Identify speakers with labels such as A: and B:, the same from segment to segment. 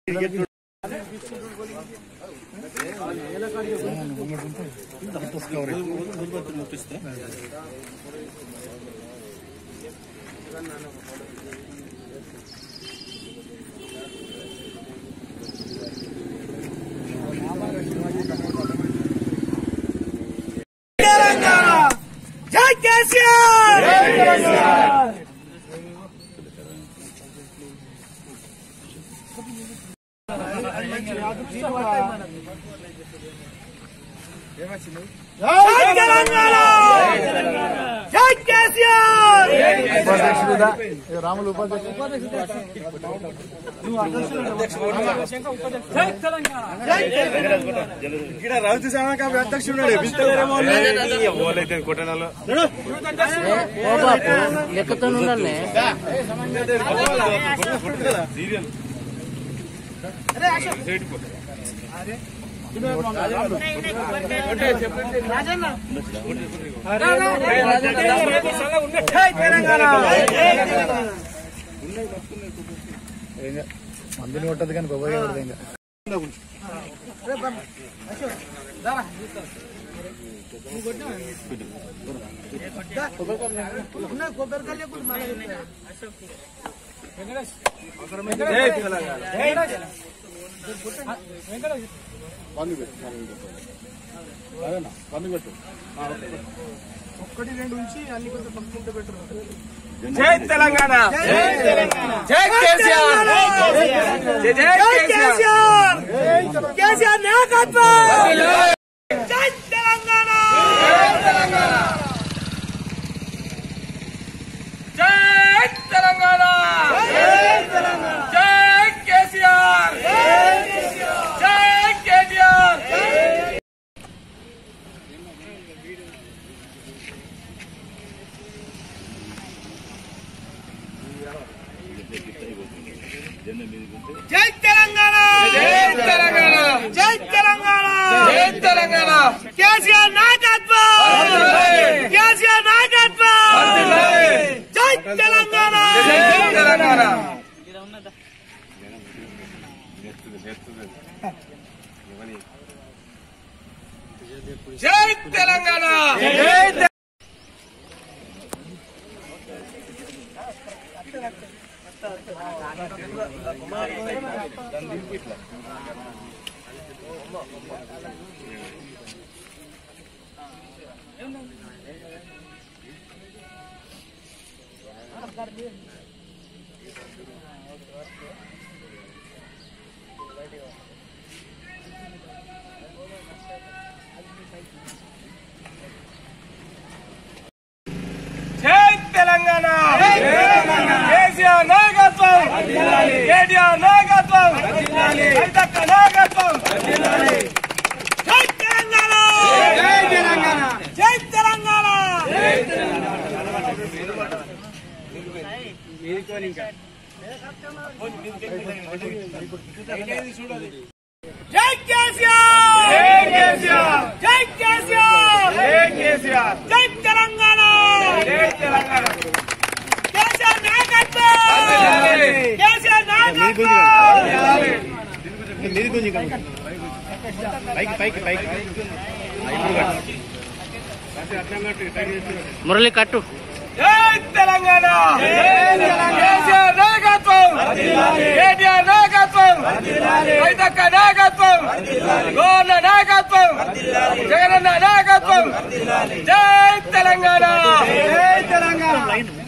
A: జై కేసీఆర్ జై తెలంగాణ జై కేసీఆర్
B: రాములు ఉపాధ్యక్షుడు
C: ఇక్కడ రౌతు సమాక అధ్యక్షుడు
D: లెక్కతో ఉండాలి
A: జై తెలంగాణ
B: మందుని కొట్టదు కానీ గొప్పగా కొడదు ఇంకా
C: జై తెలంగాణ జై కేసీఆర్ జై జై
A: జై
C: కేసీఆర్
A: కేసీఆర్ కేసీఆర్ నాయకత్వం జై తెలంగాణ
C: జై తెలంగాణ జై కేసీఆర్ జై కేటీఆర్
A: జై తెలంగాణ
C: జై తెలంగాణ
A: జై తెలంగాణ
C: జై తెలంగాణ
A: కేసీఆర్ నాయకత్వం కేసీఆర్ నాయకత్వం జై తెలంగాణ
C: జై తెలంగాణ జై తెలంగాణ జై జై తెలంగాణ కేసీఆర్ నాయకత్వం కేటీఆర్ నాయకత్వం కవితక్క నాయకత్వం
A: జై తెలంగాణ జై తెలంగాణ జై తెలంగాణ జై కేసీఆర్
C: జై కేసీఆర్
A: జై కేసీఆర్
C: జై కేసీఆర్
A: జై తెలంగాణ
C: జై తెలంగాణ
A: కేసీఆర్ నాయకత్వం కేసీఆర్ నాయకత్వం
B: మీది కొంచెం ఇంకా పైకి పైకి పైకి
D: మురళి కట్టు
C: జై తెలంగాణ కేసీఆర్ నాయకత్వం కేటీఆర్ నాయకత్వం కవితక్క నాయకత్వం గోర్ల నాయకత్వం జగనన్న నాయకత్వం జై తెలంగాణ జై తెలంగాణ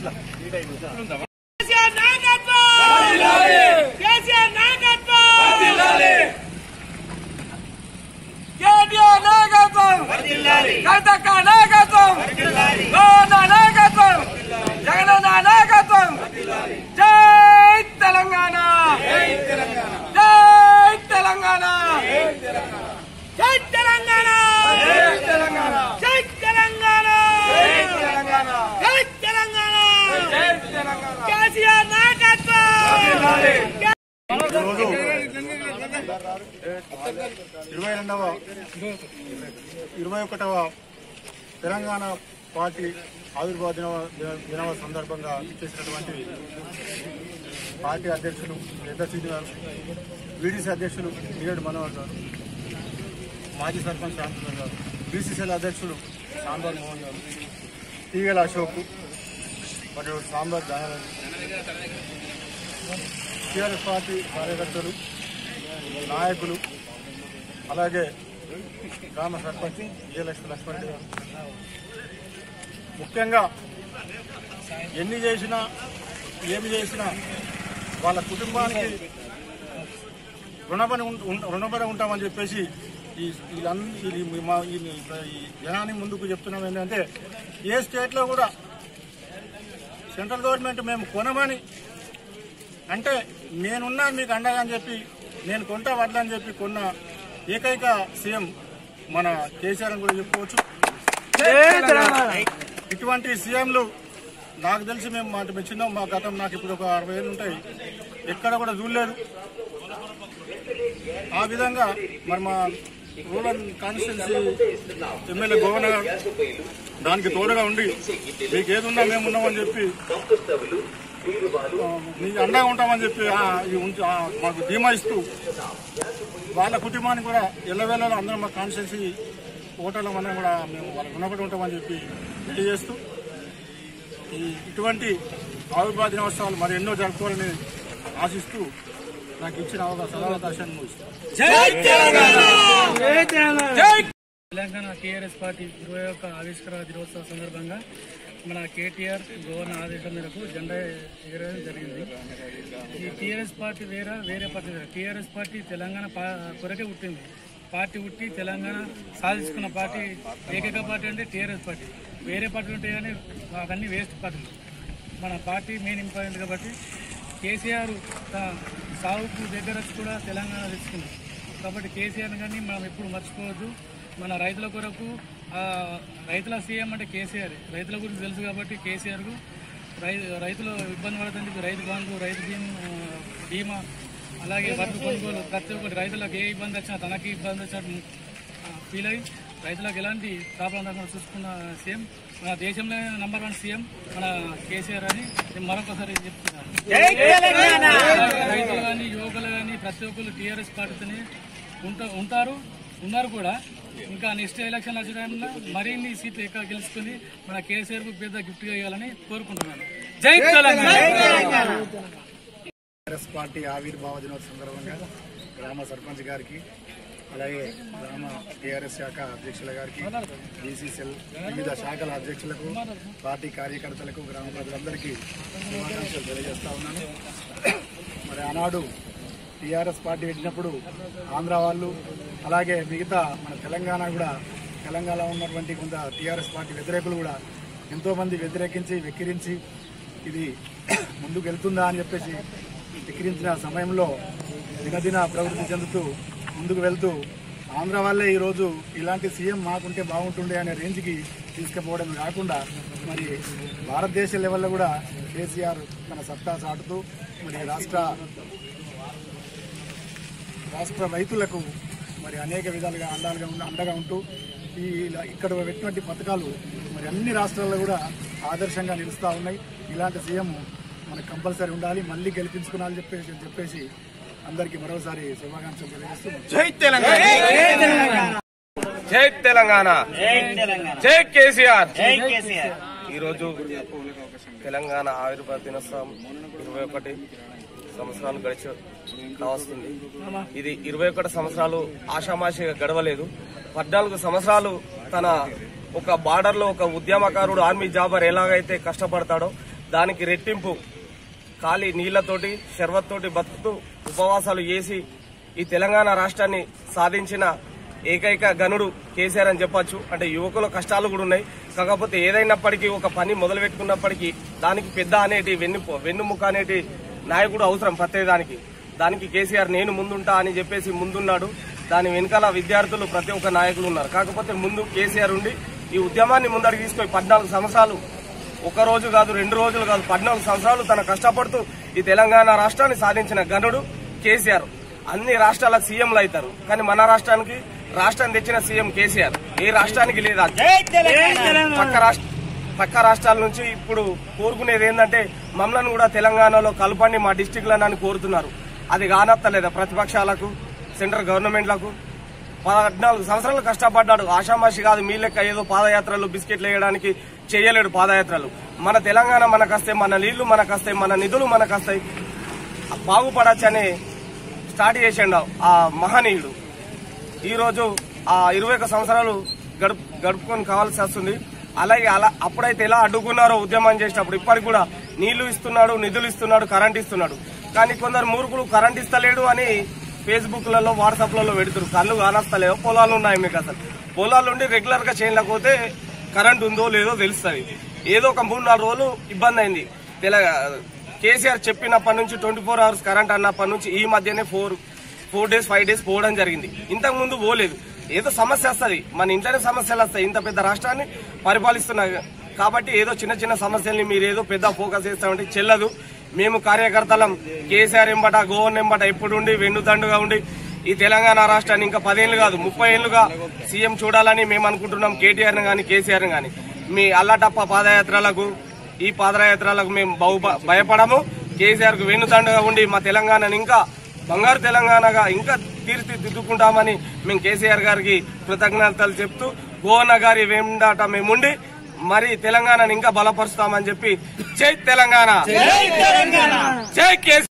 A: కేసీఆర్ నాయకత్వం కేసీఆర్ నాయకత్వం
C: కేటీఆర్ నాయకత్వం కవితక్క నాయకత్వం గోర్ల నాయకత్వం జగనన్న నాయకత్వం జై తెలంగాణ జై తెలంగాణ
A: జై తెలంగాణ
C: జై తెలంగాణ
A: జై తెలంగాణ
C: జై తెలంగాణ
A: జై తెలంగాణ
C: జై తెలంగాణ
A: కేసీఆర్ నాయకత్వం
B: ఈరోజు ఇరవై రెండవ ఇరవై ఒకటవ తెలంగాణ పార్టీ ఆవిర్భావ దినవ దినవ సందర్భంగా చేసినటువంటి పార్టీ అధ్యక్షులు పెద్దసీని గారు వీడీసీ అధ్యక్షులు నీరడు మనోహర్ గారు మాజీ సర్పంచ్ రామచంద్ర గారు బీసీసీఎల్ అధ్యక్షులు సాంబార్ మోహన్ గారు తీగల అశోక్ మరియు సాంబార్ జానరాజు టీఆర్ఎస్ పార్టీ కార్యకర్తలు నాయకులు అలాగే గ్రామ సర్పంచ్ విజయలక్ష్మి లక్ష్మణరెడ్డి గారు ముఖ్యంగా ఎన్ని చేసినా ఏమి చేసినా వాళ్ళ కుటుంబానికి రుణపడి ఉం- ఉం- రుణపడి ఉంటామని చెప్పేసి ఈ వీళ్ళంద- ఈ మా- ఈ ఈ జనాన్ని ముందుకు చెప్తున్నాం ఏంటంటే ఏ స్టేట్లో కూడా సెంట్రల్ గవర్నమెంట్ మేము కొనమని అంటే నేనున్నా మీకు అండగా అని చెప్పి నేను కొంటా వడ్లని చెప్పి కొన్న ఏకైక సీఎం మన కేసీఆర్ అని కూడా చెప్పుకోవచ్చు ఇటువంటి సీఎంలు నాకు తెలిసి మేము మాట మేము చిన్న మా గతం నాకు ఇప్పుడు ఒక అరవై ఏళ్ళు ఉంటాయి ఎక్కడ కూడా చూడలేదు ఆ విధంగా మరి మా రూరల్ కాన్స్టిట్యున్సీ ఎమ్మెల్యే గవర్నర్ గారు దానికి తోడుగా ఉండి మీకు ఏది ఉన్నా మేము ఉన్నామని చెప్పి ఆ, మీకు అండగా ఉంటామని చెప్పి ఆ, ఈ ఉంచ- ఆ, మాకు ధీమా ఇస్తూ వాళ్ళ కుటుంబానికి కూడా ఎల్లవేళలో అందరం మా కాన్స్టిట్యున్సీ ఓటర్ల మనం కూడా మేము వాళ్ళ రుణపడి ఉంటామని చెప్పి తెలియజేస్తూ ఈ ఇటువంటి ఆవిర్భావ దినోత్సవాలు మరి ఎన్నో జరుపుకోవాలని ఆశిస్తూ నాకు ఇచ్చిన అవకాశం సదావకాశాన్ని ముగిస్తాను
E: తెలంగాణ టీఆర్ఎస్ పార్టీ ఇరవై ఒక్క ఆవిష్కరణ దినోత్సవ సందర్భంగా మన కేటీఆర్ గవర్నర్ ఆదేశం మేరకు జెండా ఎగరవేయడం జరిగింది ఈ టీఆర్ఎస్ పార్టీ వేరే వేరే పార్టీ వేరే టీఆర్ఎస్ పార్టీ తెలంగాణ పా- కొరకే పుట్టింది పార్టీ పుట్టి తెలంగాణ సాధించుకున్న పార్టీ ఏకైక పార్టీ అంటే టీఆర్ఎస్ పార్టీ వేరే పార్టీలు ఉంటాయి కానీ అవన్నీ వేస్ట్ పార్టీలు మన పార్టీ మెయిన్ ఇంపార్టెంట్ కాబట్టి కేసీఆర్ తన సాగుకు దగ్గర వచ్చి కూడా తెలంగాణ తెచ్చుకుంది కాబట్టి కేసీఆర్ కానీ మనం ఎప్పుడు మర్చిపోవద్దు మన రైతుల కొరకు ఆ, రైతుల సీఎం అంటే కేసీఆర్ రైతుల గురించి తెలుసు కాబట్టి కేసీఆర్కు రై రైతులు ఇబ్బంది పడుతుంది రైతు బంధు రైతు బీమా బీమా అలాగే వడ్లు కొనుగోలు ప్రతి ఒక్కటి రైతులకు ఏ ఇబ్బంది వచ్చినా తనకి ఇబ్బంది వచ్చినట్టు ఫీల్ అయ్యి రైతులకు ఎలాంటి ప్రాబ్లం రాకుండా చూసుకున్న సీఎం మన దేశంలో నంబర్ వన్ సీఎం మన కేసీఆర్ అని నేను మరొకసారి చెప్తున్నాను రైతులు కానీ యువకులు కానీ ప్రతి ఒక్కరు టీఆర్ఎస్ పార్టీతోనే ఉంటా ఉంటారు ఉన్నారు కూడా ఇంకా నెక్స్ట్ ఎలక్షన్ వచ్చే టైంలో మరిన్ని సీట్లు ఎక్కువ గెలుచుకుని మన కేసీఆర్ కు పెద్ద గిఫ్ట్ ఇవ్వాలని కోరుకుంటున్నాను జై తెలంగాణ
B: టీఆర్ఎస్ పార్టీ ఆవిర్భావ దినోత్సవం సందర్భంగా గ్రామ సర్పంచ్ గారికి అలాగే గ్రామ టీఆర్ఎస్ శాఖ అధ్యక్షుల గారికి బీసీసీఎల్ వివిధ శాఖల అధ్యక్షులకు పార్టీ కార్యకర్తలకు గ్రామ ప్రజలందరికీ శుభాకాంక్షలు తెలియజేస్తా ఉన్నాను మరి ఆనాడు టీఆర్ఎస్ పార్టీ పెట్టినప్పుడు ఆంధ్ర వాళ్ళు అలాగే మిగతా మన తెలంగాణ కూడా తెలంగాణలో ఉన్నటువంటి కొంత టీఆర్ఎస్ పార్టీ వ్యతిరేకులు కూడా ఎంతోమంది వ్యతిరేకించి వెక్కిరించి ఇది ముందుకు వెళ్తుందా అని చెప్పేసి వెక్కిరించిన సమయంలో దినదిన ప్రవృత్తి చెందుతూ ముందుకు వెళ్తూ ఆంధ్ర వాళ్ళే ఈరోజు ఇలాంటి సీఎం మాకుంటే బాగుంటుండే అనే రేంజ్కి తీసుకుపోవడం కాకుండా మరి భారతదేశ లెవెల్లో కూడా కేసీఆర్ తన సత్తా చాటుతూ మరి రాష్ట్ర రాష్ట్ర రైతులకు మరి అనేక విధాలుగా అండాలుగా ఉండ- అండగా ఉంటూ ఈ ఇలా ఇక్కడ పెట్టినటువంటి పథకాలు మరి అన్ని రాష్ట్రాల్లో కూడా ఆదర్శంగా నిలుస్తూ ఉన్నాయి ఇలాంటి సీఎం మనకు కంపల్సరీ ఉండాలి మళ్ళీ గెలిపించుకోవాలని చెప్పేసి చెప్పేసి అందరికీ మరోసారి శుభాకాంక్షలు తెలియజేస్తున్నాం
C: జై తెలంగాణ జై తెలంగాణ జై కేసీఆర్ ఈరోజు తెలంగాణ ఆవిర్భావ దినోత్సవం ఇరవై ఒకటి సంవత్సరాలు గడిచి కావస్తుంది ఇది ఇరవై ఒకటి సంవత్సరాలు ఆషామాషిగా గడవలేదు పద్నాలుగు సంవత్సరాలు తన ఒక బార్డర్ లో ఒక ఉద్యమకారుడు ఆర్మీ జాబర్ ఎలాగైతే కష్టపడతాడో దానికి రెట్టింపు ఖాళీ నీళ్లతోటి షర్బత్ తోటి బతుకుతూ ఉపవాసాలు చేసి ఈ తెలంగాణ రాష్ట్రాన్ని సాధించిన ఏకైక గనుడు కేసీఆర్ అని చెప్పొచ్చు అంటే యువకుల కష్టాలు కూడా ఉన్నాయి కాకపోతే ఏదైనప్పటికీ ఒక పని మొదలు పెట్టుకున్నప్పటికీ దానికి పెద్ద అనేటి వెన్ను వెన్నుముక అనేటి నాయకుడు అవసరం ప్రత్యేదానికి దానికి కేసీఆర్ నేను ముందుంటా అని చెప్పేసి ముందున్నాడు దాని వెనకాల విద్యార్థులు ప్రతి ఒక్క నాయకులు ఉన్నారు కాకపోతే ముందు కేసీఆర్ ఉండి ఈ ఉద్యమాన్ని ముందడికి తీసుకొని పద్నాలుగు సంవత్సరాలు ఒక రోజు కాదు రెండు రోజులు కాదు పద్నాలుగు సంవత్సరాలు తన కష్టపడుతూ ఈ తెలంగాణ రాష్ట్రాన్ని సాధించిన గనుడు కేసీఆర్ అన్ని రాష్ట్రాలకు సీఎంలు అవుతారు కానీ మన రాష్ట్రానికి రాష్ట్రం తెచ్చిన సీఎం కేసీఆర్ ఏ రాష్ట్రానికి లేదా పక్క రాష్ట్ర పక్క రాష్ట్రాల నుంచి ఇప్పుడు కోరుకునేది ఏంటంటే మమ్మల్ని కూడా తెలంగాణలో కలపండి మా డిస్టిక్లను కోరుతున్నారు అది కానత్తలేదా ప్రతిపక్షాలకు సెంట్రల్ గవర్నమెంట్లకు పద్నాలుగు సంవత్సరాలు కష్టపడ్డాడు ఆషామాషి కాదు మీ లెక్క ఏదో పాదయాత్రలు బిస్కెట్లు వేయడానికి చేయలేడు పాదయాత్రలు మన తెలంగాణ మనకస్తాయి మన నీళ్లు మనకస్తాయి మన నిధులు మనకస్తాయి బాగుపడచ్చని స్టార్ట్ చేసిండు ఆ మహనీయుడు ఈరోజు ఆ ఇరవై ఒక్క సంవత్సరాలు గడుపు గడుపుకొని కావాల్సి వస్తుంది అలాగే అలా అప్పుడైతే ఎలా అడ్డుకున్నారో ఉద్యమం చేసినప్పుడు ఇప్పటికి కూడా నీళ్లు ఇస్తున్నాడు నిధులు ఇస్తున్నాడు కరెంట్ ఇస్తున్నాడు కానీ కొందరు మూర్ఖులు కరెంట్ ఇస్తలేడు అని ఫేస్బుక్లలో వాట్సాప్లలో పెడుతున్నారు కళ్ళు కానస్తలేవు పొలాలు ఉన్నాయి మీకు అసలు పొలాలు ఉండి రెగ్యులర్ గా చేయలేకపోతే పోతే కరెంట్ ఉందో లేదో తెలుస్తుంది ఏదో ఒక మూడు నాలుగు రోజులు ఇబ్బంది అయింది తెలంగా కేసీఆర్ చెప్పినప్పటి నుంచి ట్వంటీ ఫోర్ అవర్స్ కరెంట్ అన్నప్పటి నుంచి ఈ మధ్యనే four four days five days పోవడం జరిగింది ఇంతకు ముందు పోలేదు ఏదో సమస్య వస్తుంది మన ఇంట్లోనే సమస్యలు వస్తాయి ఇంత పెద్ద రాష్ట్రాన్ని పరిపాలిస్తున్నా కాబట్టి ఏదో చిన్న చిన్న సమస్యల్ని మీరు ఏదో పెద్ద ఫోకస్ చేస్తామంటే చెల్లదు మేము కార్యకర్తలం కేసీఆర్ ఎంబట గోవన్ ఎంబట ఎప్పుడుండి వెన్నుదండుగా ఉండి ఈ తెలంగాణ రాష్ట్రాన్ని ఇంకా పదేళ్లు కాదు ముప్పై ఏళ్లుగా సీఎం చూడాలని మేము అనుకుంటున్నాం కేటీఆర్ గాని కేసీఆర్ గాని మీ అల్లటప్ప పాదయాత్రలకు ఈ పాదయాత్రలకు మేము బహు భయపడము కేసీఆర్ కు వెన్నుదండగా ఉండి మా తెలంగాణని ఇంకా బంగారు తెలంగాణగా ఇంకా తీర్చిదిద్దుకుంటామని మేము కేసీఆర్ గారికి కృతజ్ఞతలు చెప్తూ గోవన్న గారి వెండాట మేముండి మరి తెలంగాణని ఇంకా బలపరుస్తామని చెప్పి జై తెలంగాణ జై కేసీఆర్